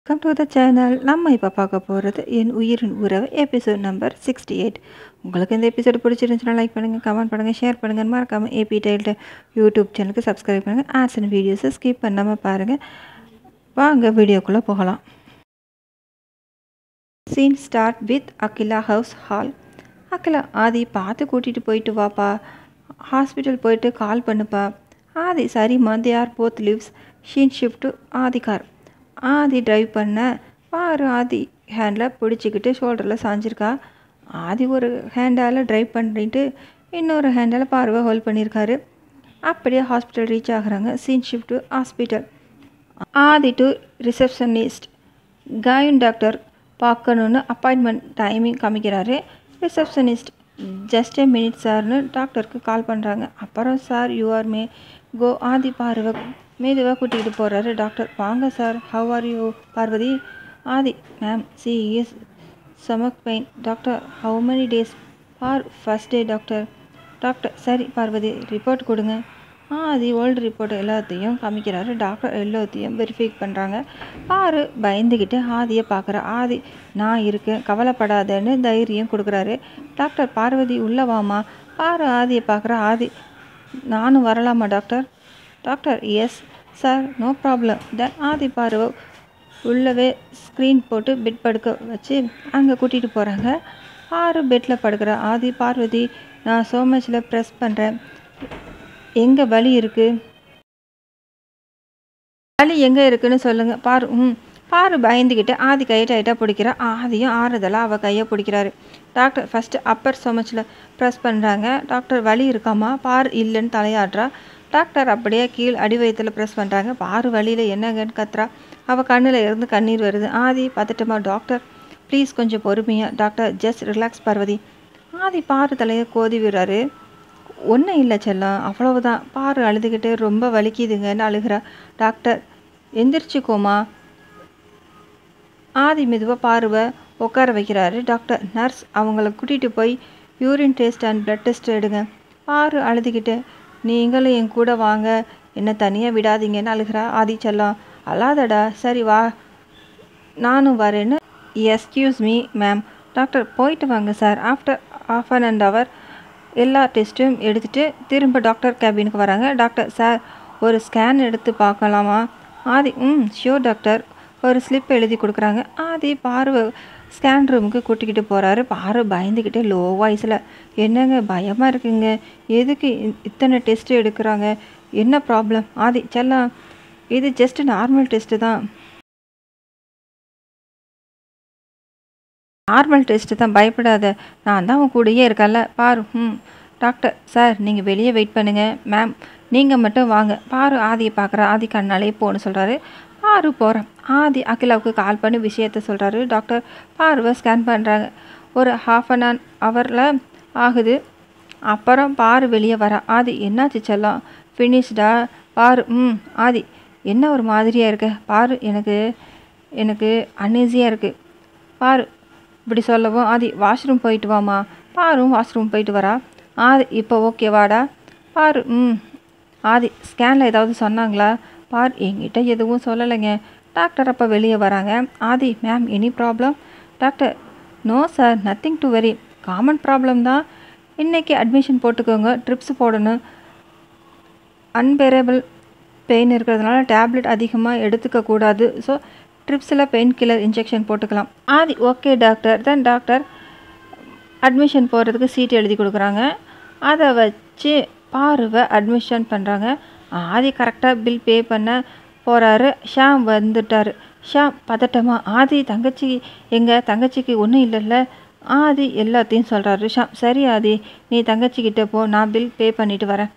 Welcome to the channel நம்ம இப்போ பார்க்க போகிறது என் உயிரின் உறவு எபிசோட் நம்பர் சிக்ஸ்டி எயிட் உங்களுக்கு இந்த எபிசோடு பிடிச்சிருந்துச்சுன்னா லைக் பண்ணுங்கள் கமெண்ட் பண்ணுங்கள் ஷேர் பண்ணுங்கள் மறக்காமல் ஏபி டைல்டு யூடியூப் சேனலுக்கு சப்ஸ்கிரைப் பண்ணுங்கள் ஆட்ஸ் அண்ட் வீடியோஸை ஸ்கிப் பண்ணாமல் பாருங்கள் வாங்க வீடியோக்குள்ளே போகலாம் scene start with Akila house hall Akila Aadhi பார்த்து கூட்டிகிட்டு போயிட்டு வாப்பா ஹாஸ்பிட்டல் போயிட்டு கால் பண்ணுப்பா ஆதி சரிம்மா they are both lives scene shift Aadhi car Aadhi drive பண்ண பாரு ஆதி ஹேண்டில் பிடிச்சிக்கிட்டு ஷோல்டரில் சாஞ்சிருக்கா ஆதி ஒரு ஹேண்டால் டிரைவ் பண்ணிட்டு இன்னொரு ஹேண்டால் பார்வை ஹோல்ட் பண்ணியிருக்காரு அப்படியே ஹாஸ்பிட்டல் ரீச் ஆகுறாங்க scene shift hospital Aadhi to receptionist காயன் டாக்டர் பார்க்கணுன்னு அப்பாயின்மெண்ட் டைமிங் காமிக்கிறாரு ரிசப்ஷனிஸ்ட் ஜஸ்ட் ஏ மினிட் சார்னு டாக்டருக்கு கால் பண்ணுறாங்க அப்புறம் sir you are may go Aadhi பார்வை மெதுவாக கூட்டிகிட்டு போகிறாரு டாக்டர் வாங்க sir how are you Parvathi Aadhi ma'am she is stomach pain doctor how many days for first day doctor doctor சரி பார்வதி ரிப்போர்ட் கொடுங்க ஆதி ஓல்டு ரிப்போர்ட் எல்லாத்தையும் காமிக்கிறாரு டாக்டர் எல்லாத்தையும் வெரிஃபை பண்ணுறாங்க பாரு பயந்துக்கிட்டு ஆதியை பார்க்குற ஆதி நான் இருக்கேன் கவலைப்படாதேன்னு தைரியம் கொடுக்குறாரு டாக்டர் பார்வதி உள்ளே வாமா பாரு ஆதியை பார்க்குற ஆதி நானும் வரலாமா doctor doctor yes sir no problem then Aadhi பார்வை உள்ளவே ஸ்க்ரீன் போட்டு பெட் படுக்க வச்சு அங்கே கூட்டிகிட்டு போகிறாங்க ஆறு பெட்டில் படுக்கிற ஆதி பார்வதி நான் so muchல ப்ரெஸ் பண்ணுறேன் எங்கே வலி இருக்குது வலி எங்கே இருக்குன்னு சொல்லுங்கள் பாரு ம் பாரு பயந்துக்கிட்டு ஆதி கையை டைட்டாக பிடிக்கிறா ஆதியும் ஆறுதலாக அவள் கையை பிடிக்கிறாரு டாக்டர் ஃபஸ்ட்டு அப்பர் சோமச்சில் ப்ரெஸ் பண்ணுறாங்க டாக்டர் வலி இருக்காமா பார் இல்லைன்னு தலையாடுறா டாக்டர் அப்படியே கீழ் அடி வயிற்றில் ப்ரெஸ் பண்ணுறாங்க பாரு வழியில் என்னங்கன்னு கத்துறா அவள் கண்ணில் இருந்து கண்ணீர் வருது ஆதி பார்த்துட்டுமா டாக்டர் ப்ளீஸ் கொஞ்சம் பொறுமையாக doctor just relax Parvathi Aadhi பாரு தலையை கோதி விடுறாரு ஒன்றும் இல்லை செல்லம் அவ்வளவுதான் பாரு அழுதுகிட்டு ரொம்ப வலிக்குதுங்கன்னு அழுகிறா டாக்டர் எந்திரிச்சுக்கோமா ஆதி மெதுவாக பார்வை உட்கார வைக்கிறாரு டாக்டர் நர்ஸ் அவங்கள கூட்டிகிட்டு போய் urine test and blood test எடுங்க பாரு அழுதுகிட்டு நீங்களும் என் கூட வாங்க என்னை தனியாக விடாதீங்கன்னு அழுகிறா ஆதி செல்லம் அழாதடா சரி வா நானும் வரேன்னு எஸ்கியூஸ் மீ மேம் டாக்டர் போயிட்டு வாங்க sir after half an and hour எல்லா டெஸ்ட்டும் எடுத்துகிட்டு திரும்ப டாக்டர் கேபினுக்கு வராங்க டாக்டர் சார் ஒரு ஸ்கேன் எடுத்து பார்க்கலாமா ஆதி ம் ஷியோர் டாக்டர் ஒரு ஸ்லிப் எழுதி கொடுக்குறாங்க ஆதி பார்வை ஸ்கேன் ரூமுக்கு கூட்டிக்கிட்டு போகிறாரு பாரு பயந்துக்கிட்டே லோ வாய்ஸில் என்னங்க பயமாக இருக்குங்க எதுக்கு இ- இத்தனை டெஸ்ட் எடுக்கிறாங்க என்ன ப்ராப்ளம் ஆதி செல்லம் இது ஜஸ்ட் நார்மல் டெஸ்ட்டு தான் நார்மல் டெஸ்ட்டு தான் பயப்படாத நான் தான் உன் கூடயே இருக்கேன்ல பாரு ம் டாக்டர் சார் நீங்கள் வெளியே வெயிட் பண்ணுங்கள் மேம் நீங்கள் மட்டும் வாங்க பாரு ஆதியை பார்க்குற ஆதி கண்ணாலே போன்னு சொல்கிறாரு பாரு போகிறேன் ஆதி அகிலாவுக்கு கால் பண்ணி விஷயத்த சொல்கிறாரு டாக்டர் பாருவை ஸ்கேன் பண்ணுறாங்க ஒரு ஹாஃப் அன் அன் ஹவரில் ஆகுது அப்புறம் பாரு வெளியே வர ஆதி என்னாச்சு செல்லம் ஃபினிஷ்டா பாரு ம் ஆதி என்ன ஒரு மாதிரியாக இருக்க பாரு எனக்கு எனக்கு அன்ஈஸியாக இருக்குது பாரு இப்படி சொல்லவும் ஆதி வாஷ்ரூம் போயிட்டு வாமா பாரும் வாஷ்ரூம் போயிட்டு வரா ஆதி இப்போ ஓகே வாடா பாரு ம் ஆதி ஸ்கேனில் ஏதாவது சொன்னாங்களா பார் என்கிட்ட எதுவும் சொல்லலைங்க டாக்டர் அப்போ வெளியே வராங்க Aadhi ma'am any problem doctor no sir nothing to very common problem தான் இன்றைக்கி அட்மிஷன் போட்டுக்கோங்க ட்ரிப்ஸ் போடணும் அன்பேரபிள் பெயின் இருக்கிறதுனால டேப்லெட் அதிகமாக எடுத்துக்கக்கூடாது ஸோ ட்ரிப்ஸில் பெயின் கில்லர் இன்ஜெக்ஷன் போட்டுக்கலாம் Aadhi okay doctor then doctor admission போகிறதுக்கு சீட் எழுதி கொடுக்குறாங்க அதை வச்சு பார்வை அட்மிஷன் பண்ணுறாங்க ஆதி கரெக்டாக பில் பே பண்ண போகிறாரு ஷாம் வந்துட்டார் ஷாம் பதட்டமா ஆதி தங்கச்சி எங்கள் தங்கச்சிக்கு ஒன்றும் இல்லைல்ல ஆதி எல்லாத்தையும் சொல்கிறாரு ஷாம் சரி ஆதி நீ தங்கச்சிக்கிட்ட போ நான் பில் பே பண்ணிட்டு வரேன்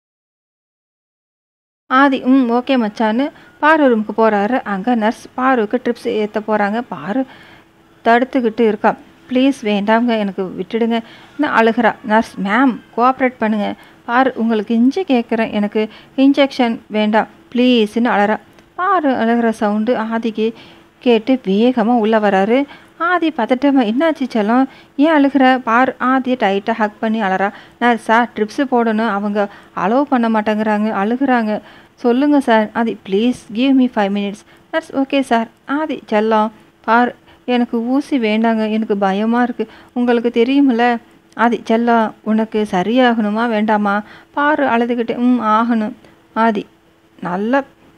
ஆதி ம் ஓகே மச்சான்னு பாரு ரூமுக்கு போகிறாரு அங்கே நர்ஸ் பாருவுக்கு ட்ரிப்ஸ் ஏற்ற போகிறாங்க பாரு தடுத்துக்கிட்டு இருக்கா ப்ளீஸ் வேண்டாங்க எனக்கு விட்டுடுங்க நான் அழுகிறா நர்ஸ் மேம் கோஆப்ரேட் பண்ணுங்க பாரு உங்களுக்கு இஞ்சி கேட்குறேன் எனக்கு இன்ஜெக்ஷன் வேண்டாம் ப்ளீஸ்னு அழறா பாரு அழுகிற சவுண்டு ஆதிக்கு கேட்டு வேகமாக உள்ளே வராரு ஆதி பதட்டமா என்னாச்சு செல்லம் ஏன் அழுகிற பார் ஆதியை டைட்டாக ஹக் பண்ணி அழறா நான் சார் ட்ரிப்ஸு போடணும் அவங்க அலோவ் பண்ண மாட்டேங்கிறாங்க அழுகுறாங்க சொல்லுங்கள் sir Aadhi please give me five minutes nurse okay sir Aadhi செல்லம் பார் எனக்கு ஊசி வேண்டாங்க எனக்கு பயமாக இருக்குது உங்களுக்கு தெரியுமில்ல ஆதி செல்லம் உனக்கு சரியாகணுமா வேண்டாமா பாரு அழுதுகிட்டே ம் ஆகணும் ஆதி நல்ல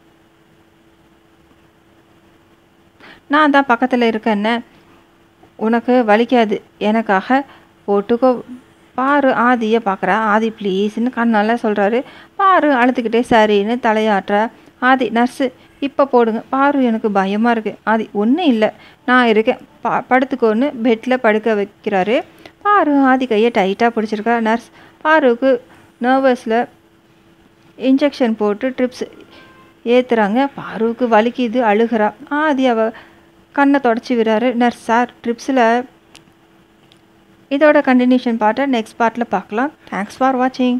நான் தான் பக்கத்தில் இருக்கேன்ன உனக்கு வலிக்காது எனக்காக போட்டுக்கோ பாரு ஆதியை பார்க்குறா ஆதி ப்ளீஸ்னு கண்ணால் சொல்கிறாரு பாரு அழுதுகிட்டே சரின்னு தலையாட்டுற ஆதி நர்ஸு இப்போ போடுங்க பாரு எனக்கு பயமாக இருக்குது ஆதி ஒன்றும் இல்லை நான் இருக்கேன் பா படுத்துக்கோன்னு பெட்டில் படுக்க வைக்கிறாரு பாரு ஆதி கையை டைட்டாக பிடிச்சிருக்கா நர்ஸ் பாருக்கு நர்வஸில் இன்ஜெக்ஷன் போட்டு ட்ரிப்ஸ் ஏற்றுறாங்க பாருவுக்கு வலிக்குது அழுகிறா ஆதி அவ கண்ணை தொடச்சி விடுறாரு நர்ஸ் சார் ட்ரிப்ஸில் இதோட கண்டினியூஷன் பார்ட்டை நெக்ஸ்ட் பார்ட்டில் பார்க்கலாம் தேங்க்ஸ் ஃபார் வாட்சிங்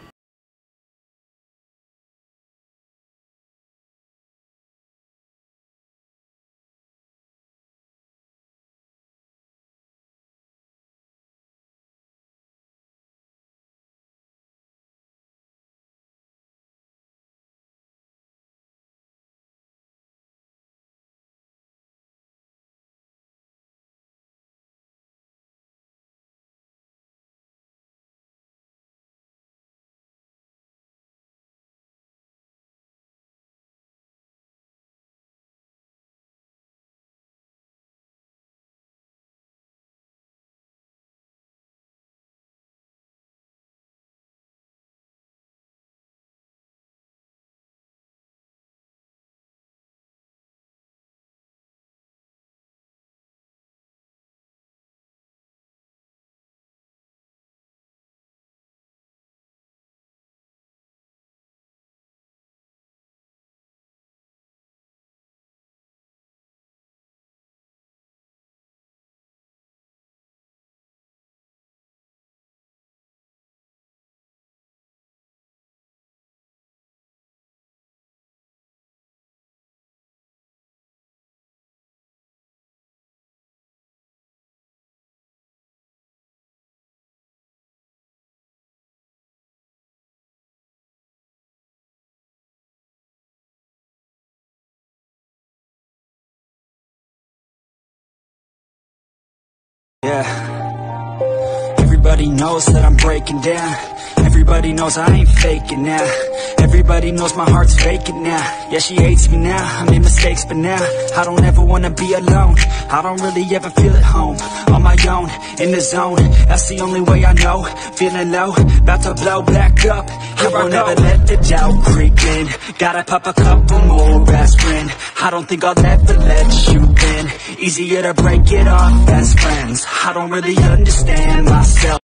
Yeah. Everybody knows that I'm breaking down. Everybody knows I ain't faking now. Everybody knows my heart's faking now. Yeah, she hates me now. I made mistakes, but now I don't ever wanna be alone. I don't really ever feel at home. On my own, in the zone. That's the only way I know. Feeling low, about to blow back up. I won't ever let the doubt creep in. Gotta pop a couple more aspirin. I don't think I'll ever let you in. Easier to break it off best friends. I don't really understand myself.